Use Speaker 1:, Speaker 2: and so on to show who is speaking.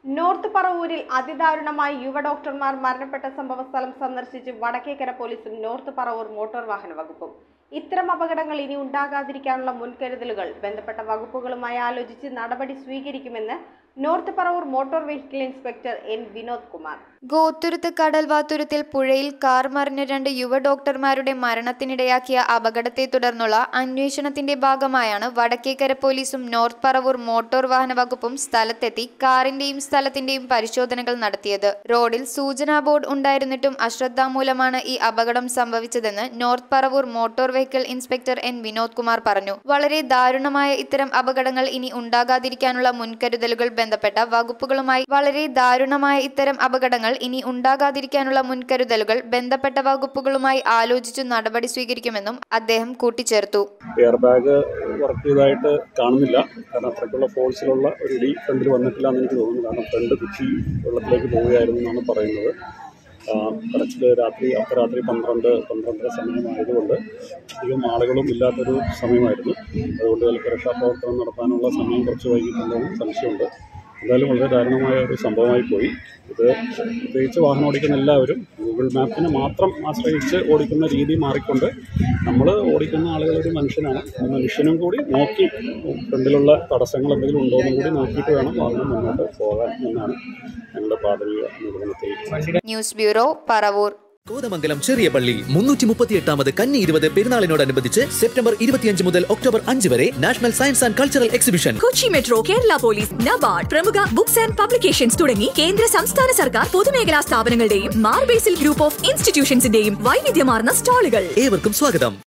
Speaker 1: north പറവൂരിൽ അതിദാരുണമായി യുവ ഡോക്ടർമാർ മരണപ്പെട്ട സംഭവ സ്ഥലം സന്ദർശിച്ച് വടക്കേക്കര പോലീസും നോർത്ത് പറവൂർ മോട്ടോർ വാഹന വകുപ്പും ഇത്തരം അപകടങ്ങൾ ഇനി ഉണ്ടാകാതിരിക്കാനുള്ള മുൻകരുതലുകൾ ബന്ധപ്പെട്ട വകുപ്പുകളുമായി ആലോചിച്ച് നടപടി സ്വീകരിക്കുമെന്ന് north Paravur motor vehicle inspector N Vinod Kumar
Speaker 2: Gothuruthu കടൽവാതുരത്തിൽ പുഴയിൽ കാർ മറിഞ്ഞ രണ്ട് യുവ ഡോക്ടർമാരുടെ മരണത്തിനിടയാക്കിയ അപകടത്തെ തുടർന്നുള്ള അന്വേഷണത്തിന്റെ ഭാഗമായാണ് വടക്കേക്കര പോലീസും നോർത്ത് പറവൂർ മോട്ടോർ വാഹന വകുപ്പും സ്ഥലത്തെത്തി കാറിന്റെയും സ്ഥലത്തിന്റെയും പരിശോധനകൾ നടത്തിയത് റോഡിൽ സൂചനാ ബോർഡ് ഉണ്ടായിരുന്നിട്ടും അശ്രദ്ധാമൂലമാണ് ഈ അപകടം സംഭവിച്ചതെന്ന് north Paravur motor vehicle inspector N Vinod Kumar പറഞ്ഞു വളരെ ദാരുണമായ ഇത്തരം അപകടങ്ങൾ ഇനി ഉണ്ടാകാതിരിക്കാനുള്ള മുൻകരുതലുകൾ ബന്ധപ്പെട്ട വകുപ്പുകളുമായി വളരെ ദാരുണമായ ഇത്തരം അപകടങ്ങൾ ഇനി ഉണ്ടാകാതിരിക്കാനുള്ള മുൻകരുതലുകൾ ബന്ധപ്പെട്ട വകുപ്പുകളുമായി ആലോചിച്ചു നടപടി സ്വീകരിക്കുമെന്നും അദ്ദേഹം കൂട്ടിച്ചേർത്തു
Speaker 3: എയർ ബാഗ് വർക്ക് ചെയ്തതായിട്ട് കാണുന്നില്ല കാരണം അത്രയ്ക്കുള്ള ഫോഴ്സിലുള്ള ഒരു ഇടി ഫ്രണ്ടിൽ വന്നിട്ടില്ല എന്ന് എനിക്ക് തോന്നുന്നു കാരണം ഫ്രണ്ട് കുച്ചി വെള്ളത്തിലേക്ക് പോവുകയായിരുന്നു എന്നാണ് പറയുന്നത് കറക്റ്റ് രാത്രി അർദ്ധരാത്രി പന്ത്രണ്ട് പന്ത്രണ്ടര സമയമായതുകൊണ്ട് അധികം ആളുകളും ഇല്ലാത്തൊരു സമയമായിരുന്നു അതുകൊണ്ട് ചിലപ്പോൾ രക്ഷാപ്രവർത്തനം നടത്താനുള്ള സമയം കുറച്ച് വൈകിട്ടുണ്ടെന്ന് സംശയമുണ്ട് എന്തായാലും വളരെ ദാരുണമായ ഒരു സംഭവമായി പോയി ഇത് പ്രത്യേകിച്ച് വാഹനം ഓടിക്കുന്ന എല്ലാവരും ഗൂഗിൾ മാപ്പിനെ മാത്രം ആശ്രയിച്ച് ഓടിക്കുന്ന രീതി മാറിക്കൊണ്ട് നമ്മൾ ഓടിക്കുന്ന ആളുകൾ ഒരു മനുഷ്യനാണ് ആ മനുഷ്യനും കൂടി നോക്കി ഫ്രണ്ടിലുള്ള തടസ്സങ്ങൾ എന്തെങ്കിലും ഉണ്ടോ എന്നും കൂടി നോക്കിയിട്ട് വേണം വാഹനം മുന്നോട്ട് പോകാൻ എന്നാണ് ഞങ്ങളുടെ പ്രാഥമിക നിഗമനത്തിൽ
Speaker 2: ന്യൂസ് ബ്യൂറോ പറവൂർ
Speaker 4: കോതമംഗലം ചെറിയ പള്ളി മുന്നൂറ്റി മുപ്പത്തി എട്ടാമത് കന്നി ഇരുപത് പെരുന്നാളിനോടനുബന്ധിച്ച് സെപ്റ്റംബർ ഇരുപത്തിയഞ്ച് മുതൽ ഒക്ടോബർ അഞ്ച് വരെ national science and cultural exhibition
Speaker 5: Kochi metro Kerala police NABARD പ്രമുഖ ബുക്സ് ആൻഡ് പബ്ലിക്കേഷൻസ് തുടങ്ങി കേന്ദ്ര സംസ്ഥാന സർക്കാർ പൊതുമേഖലാ സ്ഥാപനങ്ങളുടെയും മാർബേസിൽ ഗ്രൂപ്പ് ഓഫ് ഇൻസ്റ്റിറ്റ്യൂഷൻസിന്റെയും വൈവിധ്യമാർന്ന സ്റ്റാളുകൾ
Speaker 4: ഏവർക്കും സ്വാഗതം